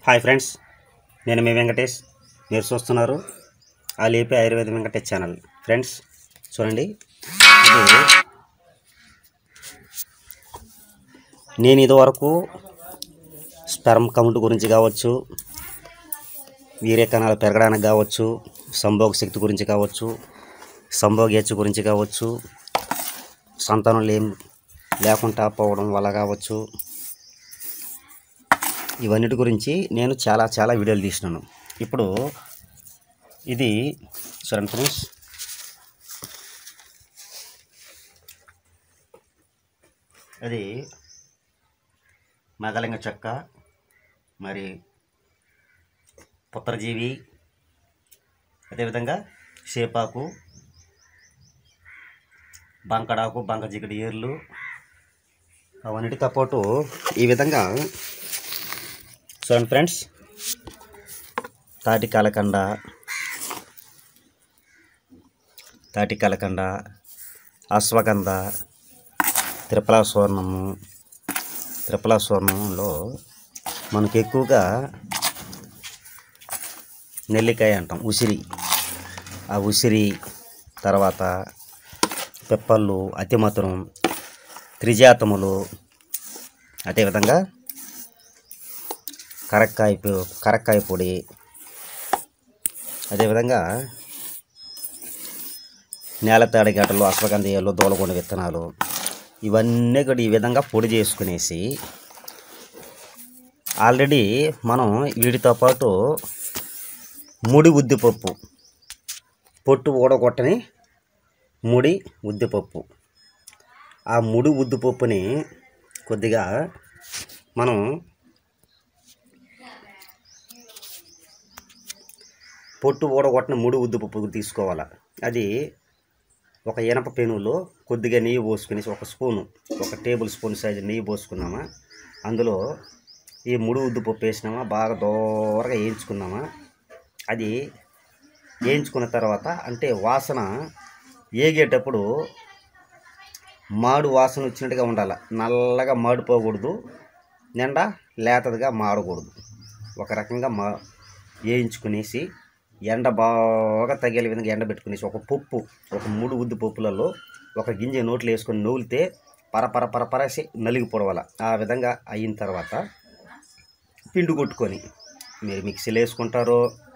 hi friends నేను మీ వెంకటేష్ మీరు చూస్తున్నారు ఆ లేపి ఆయుర్వేద వెంకటేష్ ఛానల్ ఫ్రెండ్స్ చూడండి ఇది నేను ఇదివరకు స్పెర్మ్ కౌంట్ గురించి కావచ్చు వీర్య కణాలు పెరగడానికి కావచ్చు సంభోగ శక్తి గురించి కావచ్చు సంభోగ హెచ్చు గురించి కావచ్చు సంతానం లేం లేకుండా పోవడం వల్ల కావచ్చు ఇవన్నిటి గురించి నేను చాలా చాలా వీడియోలు తీసినాను ఇప్పుడు ఇది చూడండి ఫ్రెండ్స్ అది మగలింగ చెక్క మరి పుత్రజీవి అదేవిధంగా సేపాకు బంకడాకు బంక జిగడి ఏర్లు అవన్నిటితో పాటు ఈ విధంగా చూడండి ఫ్రెండ్స్ తాటి కలకండ తాటి కలకండ అశ్వగంధ త్రిపుల స్వర్ణము త్రిపుల స్వర్ణంలో మనకు ఎక్కువగా నెల్లికాయ అంటాం ఉసిరి ఆ ఉసిరి తర్వాత పిప్పళ్ళు అతిమతురం త్రిజాతములు అదేవిధంగా కరక్కాయ పొ- కరక్కాయ పొడి అదేవిధంగా నేలతాడి గడ్డలు అశ్వగంధీయాలు దోలగొండ విత్తనాలు ఇవన్నీ కూడా ఈ విధంగా పొడి చేసుకునేసి ఆల్రెడీ మనం వీటితో పాటు ముడి ఉద్దిపప్పు పొట్టు ఊడగొట్టని ముడి ఉద్దిపప్పు ఆ ముడి ఉద్దిపప్పుని కొద్దిగా మనం పొట్టు ఊడగొట్టిన ముడి ఉద్దిపప్పు తీసుకోవాలి అది ఒక ఇనప పెనులో కొద్దిగా నెయ్యి పోసుకుని ఒక స్పూను ఒక టేబుల్ స్పూన్ సైజు నెయ్యి పోసుకున్నామా అందులో ఈ ముడి ఉద్దిపప్పు వేసినామా బాగా దోరగా వేయించుకున్నామా అది వేయించుకున్న తర్వాత అంటే వాసన ఏగేటప్పుడు మాడు వాసన వచ్చినట్టుగా ఉండాలి నల్లగా మాడిపోకూడదు నిండా లేతదిగా మాడకూడదు ఒక రకంగా మా వేయించుకునేసి ఎండ బాగా తగిలే విధంగా ఎండ పెట్టుకునేసి ఒక పప్పు ఒక మూడు ఉద్ది పప్పులలో ఒక గింజ నోట్లో వేసుకొని నూలితే పరపర పరపరసి నలిగిపోవల ఆ విధంగా అయిన తర్వాత పిండి కొట్టుకొని మీరు మిక్సీలో వేసుకుంటారో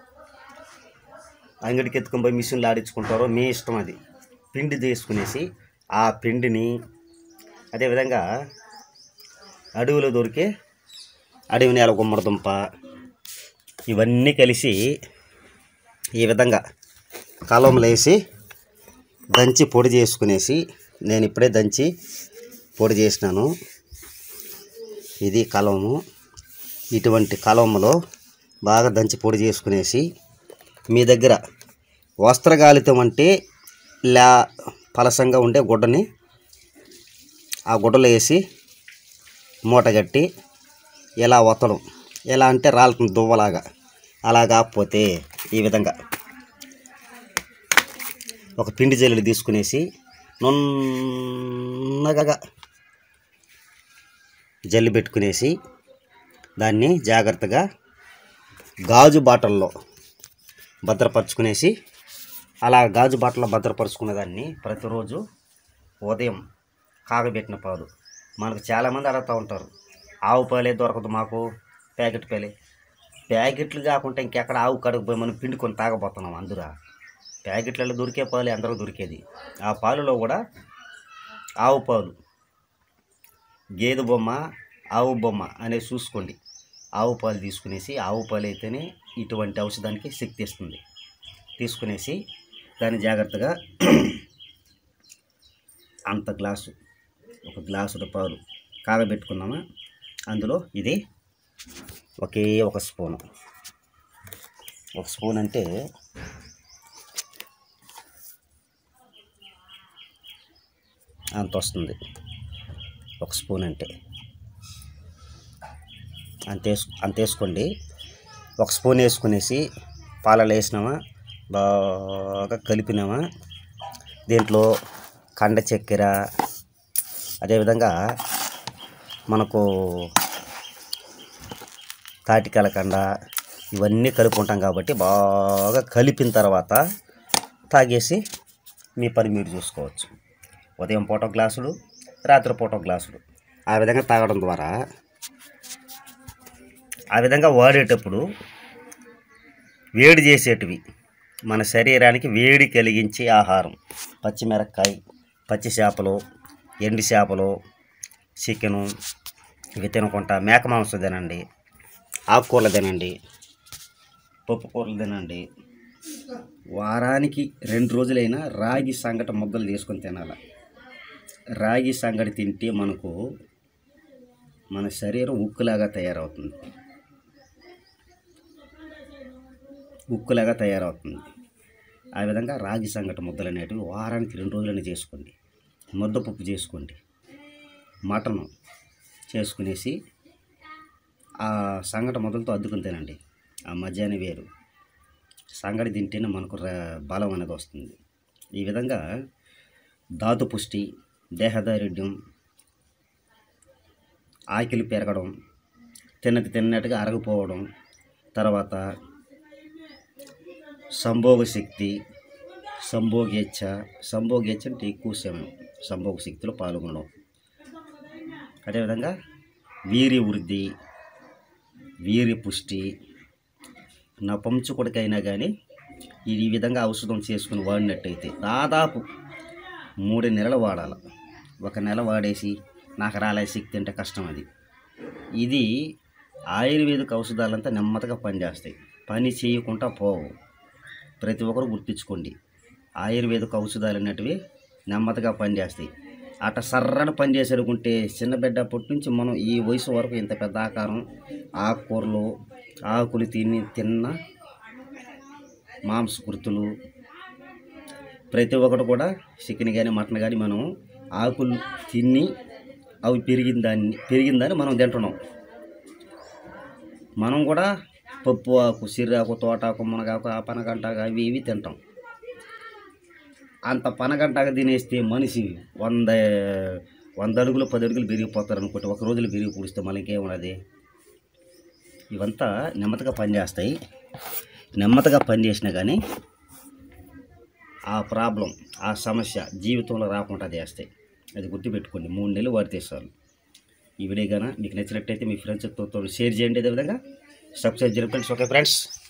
అంగడికి ఎత్తుకొని పోయి మిషన్లో ఆడించుకుంటారో మీ ఇష్టం అది పిండి చేసుకునేసి ఆ పిండిని అదేవిధంగా అడవిలో దొరికే అడవి నేల గుమ్మడి దుంప ఇవన్నీ కలిసి ఈ విధంగా కలంలో వేసి దంచి పొడి చేసుకునేసి నేను ఇప్పుడే దంచి పొడి చేసినాను ఇది కలము ఇటువంటి కలములో బాగా దంచి పొడి చేసుకునేసి మీ దగ్గర వస్త్రగాలితం అంటే లా పలసంగా ఉండే గుడ్డని ఆ గుడ్డలో వేసి మూట కట్టి ఇలా ఒత్తడం ఎలా అంటే రాలుతుంది దువ్వలాగా అలా కాకపోతే ఈ విధంగా ఒక పిండి జల్లుడు తీసుకునేసి నున్నగా జల్లి పెట్టుకునేసి దాన్ని జాగ్రత్తగా గాజు బాటల్లో భద్రపరుచుకునేసి అలా గాజు బాటలో భద్రపరుచుకున్న దాన్ని ప్రతిరోజు ఉదయం కాగబెట్టిన పాలు మనకు చాలామంది అడుగుతూ ఉంటారు ఆవు పాలే దొరకదు మాకు ప్యాకెట్ పాలే ప్యాకెట్లు కాకుండా ఇంకెక్కడ ఆవు కడుగు పోయి మనం పిండుకొని తాగబోతున్నాం అందురా ప్యాకెట్లలో దొరికే పాలు అందరూ దొరికేది ఆ పాలులో కూడా ఆవు పాలు గేదె బొమ్మ ఆవు బొమ్మ అనేది చూసుకోండి ఆవు పాలు తీసుకునేసి ఆవు పాలు అయితేనే ఇటువంటి ఔషధానికి శక్తి ఇస్తుంది తీసుకునేసి దాన్ని జాగ్రత్తగా అంత గ్లాసు ఒక గ్లాసు పాలు కాగబెట్టుకున్నామా అందులో ఇది ఒకే ఒక స్పూను ఒక స్పూన్ అంటే అంత వస్తుంది ఒక స్పూన్ అంటే అంత వేసు అంత వేసుకోండి ఒక స్పూన్ వేసుకునేసి పాలలో వేసినామా బాగా కలిపినామా దీంట్లో కండ చక్కెర అదేవిధంగా మనకు తాటి కలకండ ఇవన్నీ కలుపుకుంటాం కాబట్టి బాగా కలిపిన తర్వాత తాగేసి మీ పని మీరు చూసుకోవచ్చు ఉదయం పూట ఒక గ్లాసులు రాత్రి పూట ఒక గ్లాసులు ఆ విధంగా తాగడం ద్వారా ఆ విధంగా వాడేటప్పుడు వేడి చేసేటివి మన శరీరానికి వేడి కలిగించే ఆహారం పచ్చిమిరపకాయ పచ్చి చేపలు ఎండు చేపలు చికెను ఇవి తినకుండా మేక మాంసం తినండి ఆకుకూరలు తినండి పప్పు కూరలు తినండి వారానికి రెండు రోజులైనా రాగి సంగటి ముద్దలు తీసుకొని తినాలి రాగి సంగటి తింటే మనకు మన శరీరం ఉక్కులాగా తయారవుతుంది ఉక్కులాగా తయారవుతుంది ఆ విధంగా రాగి సంగటి ముద్దలు అనేటివి వారానికి రెండు రోజులైనా చేసుకోండి ముద్దపప్పు చేసుకోండి మటను చేసుకునేసి ఆ సంగటి మొదలతో అద్దుకుని తినండి ఆ మధ్యాహ్నం వేరు సంగటి తింటేనే మనకు ర- బలం అనేది వస్తుంది ఈ విధంగా ధాతు పుష్టి దేహదారుఢ్యం ఆకిలి పెరగడం తిన్నది తిన్నట్టుగా అరగిపోవడం తర్వాత సంభోగ శక్తి సంభోగేచ్ఛ సంభోగేచ్ఛ అంటే ఎక్కువ సమయం సంభోగ శక్తిలో పాల్గొనడం అదేవిధంగా వీర్య వృద్ధి వీర్య పుష్టి నపంచుకుడికైనా కానీ ఈ విధంగా ఔషధం చేసుకుని వాడినట్టయితే దాదాపు మూడు నెలలు వాడాలి ఒక నెల వాడేసి నాకు రాలే శక్తి అంటే కష్టం అది ఇది ఆయుర్వేదిక ఔషధాలంతా నెమ్మదిగా పనిచేస్తాయి పని చేయకుండా పోవు ప్రతి ఒక్కరు గుర్తించుకోండి ఆయుర్వేదిక ఔషధాలు అనేటివి నెమ్మదిగా పనిచేస్తాయి అట్ట సర్రని పనిచేసరుకుంటే చిన్న బిడ్డ అప్పటి నుంచి మనం ఈ వయసు వరకు ఇంత పెద్ద ఆకారం ఆకుకూరలు ఆకులు తిని తిన్న మాంసకృతులు ప్రతి ఒక్కటి కూడా చికెన్ కానీ మటన్ కానీ మనం ఆకులు తిని అవి పెరిగిన దాన్ని పెరిగిన దాన్ని మనం తింటున్నాం మనం కూడా పప్పు ఆకు సిర్రాకు తోటాకు మునగాకు ఆ పనగంటాకు అవి ఇవి తింటాం అంత పనగంటాకు తినేస్తే మనిషి వంద వంద అడుగులు పది అడుగులు పెరిగిపోతారు అనుకుంటే ఒక రోజులో పెరిగి పూడిస్తే మళ్ళీ ఇంకేమున్నది ఇవంతా నెమ్మదిగా పనిచేస్తాయి నెమ్మదిగా పనిచేసినా కానీ ఆ ప్రాబ్లం ఆ సమస్య జీవితంలో రాకుండా చేస్తాయి అది గుర్తుపెట్టుకోండి మూడు నెలలు వాడితే చాలు ఈ వీడియో కానీ మీకు నచ్చినట్టయితే మీ ఫ్రెండ్స్తో షేర్ చేయండి అదేవిధంగా సబ్స్క్రైబ్ చేయండి ఫ్రెండ్స్ ఓకే ఫ్రెండ్స్